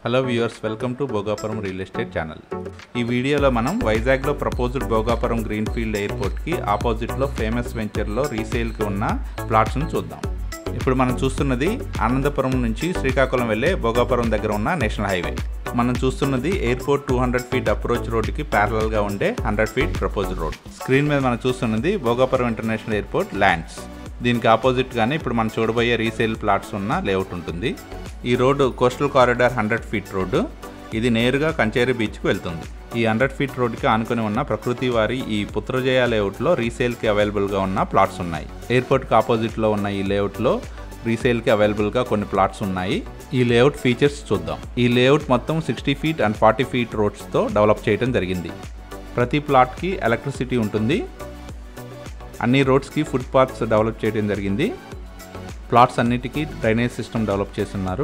hello viewers welcome to Bhogapuram real estate channel ఈ వీడియోలో మనం వైజాగ్లో ప్రపోజ్డ్ భోగాపురం గ్రీన్ఫీల్డ్ ఎయిర్పోర్ట్కి ఆపోజిట్లో ఫేమస్ వెంచర్లో రీసేల్కి ఉన్న ప్లాట్స్ను చూద్దాం ఇప్పుడు మనం చూస్తున్నది ఆనందపురం నుంచి శ్రీకాకుళం వెళ్ళే భోగాపురం దగ్గర ఉన్న నేషనల్ హైవే మనం చూస్తున్నది airport two hundred feet approach రోడ్డుకి ప్యారలల్గా ఉండే hundred feet proposed road screen మీద మనం చూస్తున్నది భోగాపురం ఇంటర్నేషనల్ ఎయిర్పోర్ట్ ల్యాండ్స్ దీనికి ఆపోజిట్గానే ఇప్పుడు మనం చూడబోయే రీసేల్ ప్లాట్స్ ఉన్న లేఅవుట్ ఉంటుంది ఈ road coastal corridor hundred feet road ఇది నేరుగా కంచేరి బీచ్కి వెళ్తుంది ఈ హండ్రెడ్ ఫీట్ రోడ్డుకి ఆనుకొని ఉన్న ప్రకృతి వారి ఈ పుత్రజయ లేఅవుట్లో రీసేల్కి అవైలబుల్గా ఉన్న ప్లాట్స్ ఉన్నాయి ఎయిర్పోర్ట్కి ఆపోజిట్లో ఉన్న ఈ లేఅవుట్లో రీసేల్కి అవైలబుల్గా కొన్ని ప్లాట్స్ ఉన్నాయి ఈ లేఅవుట్ ఫీచర్స్ చూద్దాం ఈ లేఅవుట్ మొత్తం sixty feet and forty feet రోడ్స్తో డెవలప్ చేయడం జరిగింది ప్రతి ప్లాట్కి ఎలక్ట్రిసిటీ ఉంటుంది అన్ని రోడ్స్కి ఫుట్ పాత్స్ డెవలప్ చేయడం జరిగింది ప్లాట్స్ అన్నిటికీ డ్రైనేజ్ సిస్టమ్ డెవలప్ చేస్తున్నారు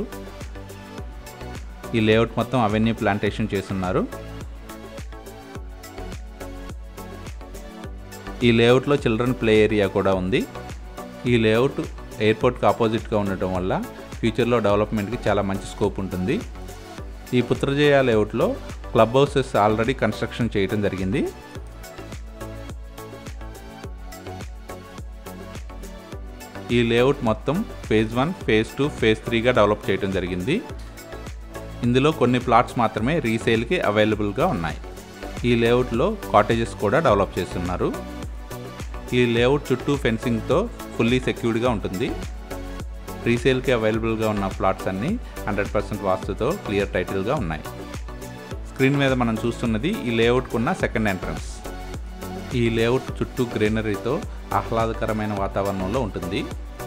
ఈ లేఅవుట్ మొత్తం అవెన్యూ ప్లాంటేషన్ చేస్తున్నారు ఈ లేఅవుట్లో చిల్డ్రన్ ప్లే ఏరియా కూడా ఉంది ఈ లేఅవుట్ ఎయిర్పోర్ట్కి ఆపోజిట్గా ఉండటం వల్ల ఫ్యూచర్లో డెవలప్మెంట్కి చాలా మంచి స్కోప్ ఉంటుంది ఈ పుత్రజయ లేఅవుట్లో క్లబ్ హౌసెస్ ఆల్రెడీ కన్స్ట్రక్షన్ చేయడం జరిగింది ఈ లేఅవుట్ మొత్తం phase one phase two phase త్రీగా డెవలప్ చేయడం జరిగింది ఇందులో కొన్ని ప్లాట్స్ మాత్రమే రీసేల్కి అవైలబుల్గా ఉన్నాయి ఈ లేఅవుట్లో కాటేజెస్ కూడా డెవలప్ చేస్తున్నారు ఈ లేఅవుట్ చుట్టూ ఫెన్సింగ్తో ఫుల్లీ సెక్యూర్డ్గా ఉంటుంది రీసేల్కి అవైలబుల్గా ఉన్న ప్లాట్స్ అన్నీ హండ్రెడ్ పర్సెంట్ వాస్తుతో క్లియర్ టైటిల్గా ఉన్నాయి స్క్రీన్ మీద మనం చూస్తున్నది ఈ లేఅవుట్కు ఉన్న సెకండ్ ఎంట్రన్స్ ఈ లేఅవుట్ చుట్టూ గ్రీనరీతో ఆహ్లాదకరమైన వాతావరణంలో ఉంటుంది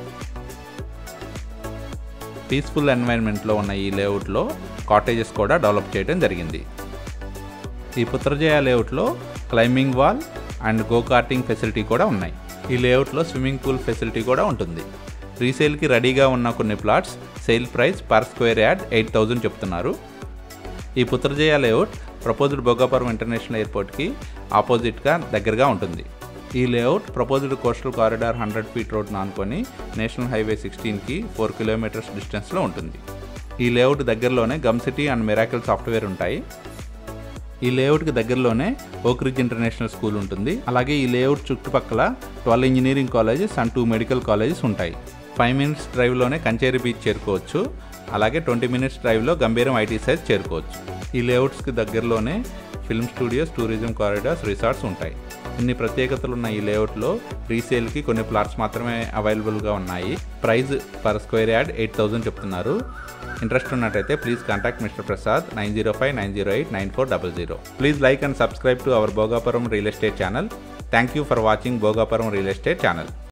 పీస్ఫుల్ ఎన్వైరన్మెంట్లో ఉన్న ఈ లేఅవుట్లో కాటేజెస్ కూడా డెవలప్ చేయడం జరిగింది ఈ పుత్రజయ లేఅవుట్లో climbing wall and go karting facility కూడా ఉన్నాయి ఈ లేఅవుట్లో స్విమ్మింగ్ పూల్ ఫెసిలిటీ కూడా ఉంటుంది రీసేల్కి రెడీగా ఉన్న కొన్ని plots sale price per square yard eight thousand చెప్తున్నారు ఈ Putrajaya layout proposed Bhogapuram international ఎయిర్పోర్ట్కి ఆపోజిట్గా దగ్గరగా ఉంటుంది ఈ layout proposed coastal corridor hundred feet road ఆనుకొని నేషనల్ హైవే సిక్స్టీన్కి ఫోర్ కిలోమీటర్స్ డిస్టెన్స్లో ఉంటుంది ఈ లేఅవుట్ దగ్గరలోనే gum city and miracle software ఉంటాయి ఈ లేఅవుట్కి దగ్గరలోనే ఓక్రిడ్జ్ ఇంటర్నేషనల్ స్కూల్ ఉంటుంది అలాగే ఈ లేఅవుట్ చుట్టుపక్కల twelve engineering colleges and two medical colleges ఉంటాయి ఫైవ్ మినిట్స్ డ్రైవ్లోనే కంచేరి బీచ్ చేరుకోవచ్చు అలాగే ట్వంటీ మినిట్స్ డ్రైవ్లో గంభీరం ఐటీ సైజ్ చేరుకోవచ్చు ఈ లేఅవుట్స్కి దగ్గరలోనే film studios tourism corridors resorts ఉంటాయి ఇన్ని ప్రత్యేకతలు ఉన్న ఈ లేఅవుట్లో రీసేల్కి కొన్ని ప్లాట్స్ మాత్రమే అవైలబుల్గా ఉన్నాయి price per square yard eight thousand చెప్తున్నారు ఇంట్రెస్ట్ ఉన్నట్టయితే please contact mister Prasad nine zero five nine zero eight nine four double zero please like and subscribe to our Bhogapuram real estate channel thank you for watching Bhogapuram real estate channel